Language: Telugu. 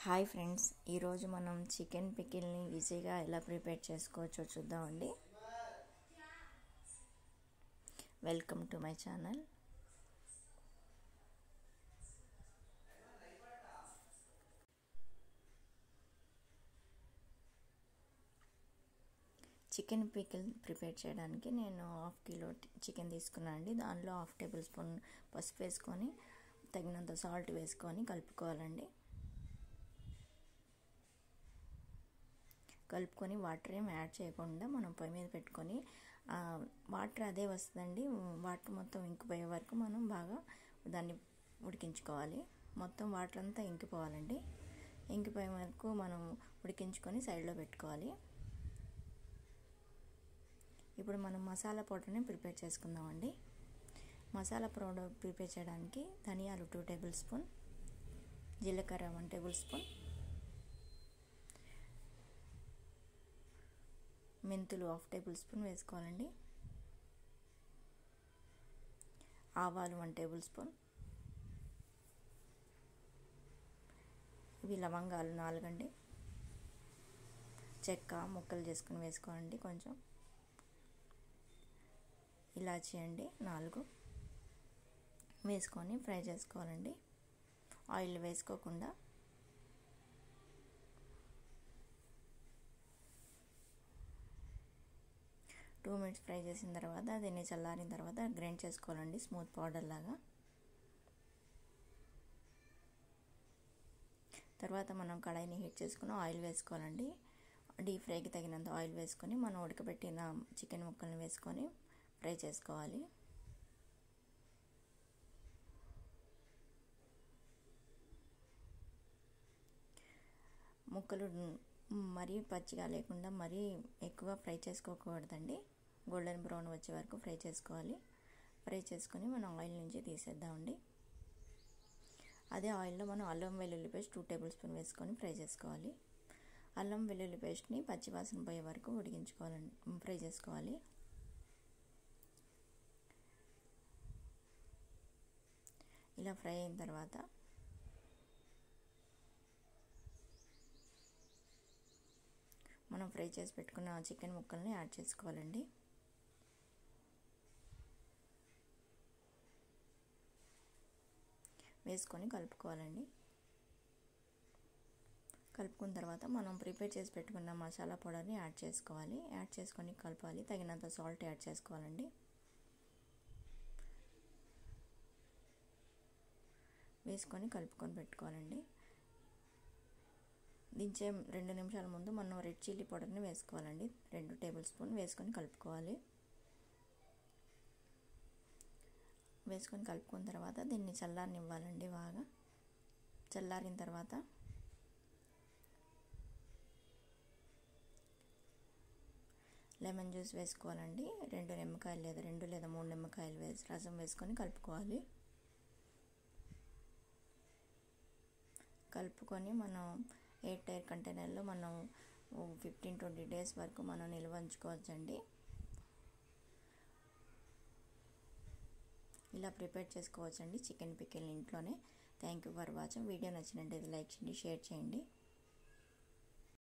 హాయ్ ఫ్రెండ్స్ ఈరోజు మనం చికెన్ పికిల్ని ఈజీగా ఎలా ప్రిపేర్ చేసుకోవచ్చో చూద్దామండి welcome to my channel chicken pickle prepare చేయడానికి నేను హాఫ్ కిలో చికెన్ తీసుకున్నాను అండి దానిలో హాఫ్ టేబుల్ స్పూన్ పసుపు వేసుకొని తగినంత సాల్ట్ వేసుకొని కలుపుకోవాలండి కలుపుకొని వాటర్ ఏం యాడ్ చేయకుండా మనం పొయ్యి మీద పెట్టుకొని వాటర్ అదే వస్తుందండి వాటర్ మొత్తం ఇంకిపోయే వరకు మనం బాగా దాన్ని ఉడికించుకోవాలి మొత్తం వాటర్ అంతా ఇంకిపోవాలండి ఇంకిపోయే వరకు మనం ఉడికించుకొని సైడ్లో పెట్టుకోవాలి ఇప్పుడు మనం మసాలా పౌడర్ని ప్రిపేర్ చేసుకుందామండి మసాలా పౌడర్ ప్రిపేర్ చేయడానికి ధనియాలు టూ టేబుల్ స్పూన్ జీలకర్ర వన్ టేబుల్ స్పూన్ మెంతులు హాఫ్ టేబుల్ స్పూన్ వేసుకోవాలండి ఆవాలు వన్ టేబుల్ స్పూన్ ఇవి లవంగాలు నాలుగండి చెక్క ముక్కలు చేసుకుని వేసుకోవాలండి కొంచెం ఇలాచీ అండి నాలుగు వేసుకొని ఫ్రై చేసుకోవాలండి ఆయిల్ వేసుకోకుండా టూ మినిట్స్ ఫ్రై చేసిన తర్వాత దీన్ని చల్లారిన తర్వాత గ్రైండ్ చేసుకోవాలండి స్మూత్ పౌడర్ లాగా తర్వాత మనం కడాయిని హీట్ చేసుకుని ఆయిల్ వేసుకోవాలండి డీప్ ఫ్రైకి తగినంత ఆయిల్ వేసుకొని మనం ఉడకబెట్టిన చికెన్ ముక్కల్ని వేసుకొని ఫ్రై చేసుకోవాలి ముక్కలు మరీ పచ్చిగా లేకుండా మరీ ఎక్కువ ఫ్రై చేసుకోకూడదండి గోల్డెన్ బ్రౌన్ వచ్చే వరకు ఫ్రై చేసుకోవాలి ఫ్రై చేసుకొని మనం ఆయిల్ నుంచి తీసేద్దామండి అదే ఆయిల్లో మనం అల్లం వెల్లుల్లి పేస్ట్ టూ టేబుల్ స్పూన్ వేసుకొని ఫ్రై చేసుకోవాలి అల్లం వెల్లుల్లి పేస్ట్ని పచ్చివాసన పోయే వరకు ఉడికించుకోవాలండి ఫ్రై చేసుకోవాలి ఇలా ఫ్రై అయిన తర్వాత మనం ఫ్రై చేసి పెట్టుకున్న చికెన్ ముక్కల్ని యాడ్ చేసుకోవాలండి వేసుకొని కలుపుకోవాలండి కలుపుకున్న తర్వాత మనం ప్రిపేర్ చేసి పెట్టుకున్న మసాలా పౌడర్ని యాడ్ చేసుకోవాలి యాడ్ చేసుకొని కలపాలి తగినంత సాల్ట్ యాడ్ చేసుకోవాలండి వేసుకొని కలుపుకొని పెట్టుకోవాలండి దించే రెండు నిమిషాల ముందు మనం రెడ్ చిల్లీ పౌడర్ని వేసుకోవాలండి రెండు టేబుల్ స్పూన్ వేసుకొని కలుపుకోవాలి వేసుకొని కలుపుకున్న తర్వాత దీన్ని చల్లారనివ్వాలండి బాగా చల్లారిన తర్వాత లెమన్ జ్యూస్ వేసుకోవాలండి రెండు నిమ్మకాయలు లేదా రెండు లేదా మూడు నిమ్మకాయలు వేసి రసం వేసుకొని కలుపుకోవాలి కలుపుకొని మనం ఎయిర్ టైర్ కంటైనర్లో మనం ఫిఫ్టీన్ ట్వంటీ డేస్ వరకు మనం నిల్వ ఉంచుకోవచ్చండి ఇలా ప్రిపేర్ చేసుకోవచ్చండి చికెన్ పికిల్ ఇంట్లోనే thank you for watching video నచ్చినట్టయితే లైక్ చేయండి షేర్ చేయండి